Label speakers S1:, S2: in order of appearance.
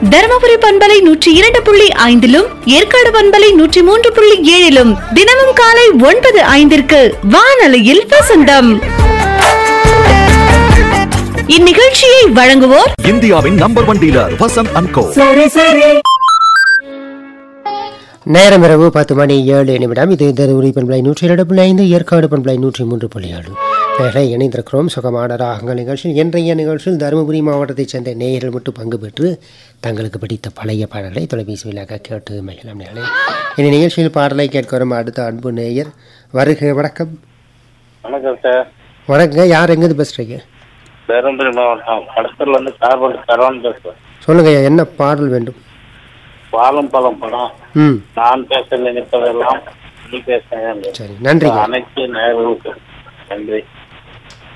S1: தருமபுரி பண்பலை நூற்றி இரண்டு புள்ளி ஐந்திலும் ஏற்காடு பண்பலை நூற்றி மூன்று புள்ளி ஏழிலும் தினமும் காலை ஒன்பது ஐந்திற்கு வானொலியில் வசந்தம் இந்நிகழ்ச்சியை வழங்குவோர்
S2: இந்தியாவின் number one dealer Vasanth and co
S3: நேரம் இரவு பத்து மணி ஏழு நிமிடம் இது தருமபுரி பண்பலை நூற்றி இரண்டு புள்ளி ஐந்து ஏற்காடு பண்பலை நூற்றி மூன்று புள்ளி ஏழு வேலை இணைந்திருக்கிறோம் சுகமான ராகங்கள் நிகழ்ச்சியில் இன்றைய நிகழ்ச்சியில் தருமபுரி மாவட்டத்தைச் சேர்ந்த நேயர்கள் மட்டும் பங்கு பெற்று தங்களுக்கு பிடித்த பழைய பாடல்களை தொலைபேசி வழியாக கேட்டு மகிழம் நேரே இந்த நிகழ்ச்சியில் பாடலை கேட்க வரும் அடுத்த அன்பு நேயர் வருக வணக்கம்
S4: வணக்கம் சார்
S3: வணக்கங்க யார் எங்கேருந்து பேசுகிறீங்க
S4: தருமபுரி மாவட்டம் கடத்தூர்ல இருந்து கார்பன் சரவணன் பேசுறேன்
S3: சொல்லுங்க என்ன பாடல் வேண்டும்
S4: பாலும் பழம் படம்
S3: ம்
S4: நான் பேச நினைப்பதெல்லாம் நீ பேச
S3: சரி நன்றிங்க
S4: அனைத்து நேர்களுக்கு நன்றி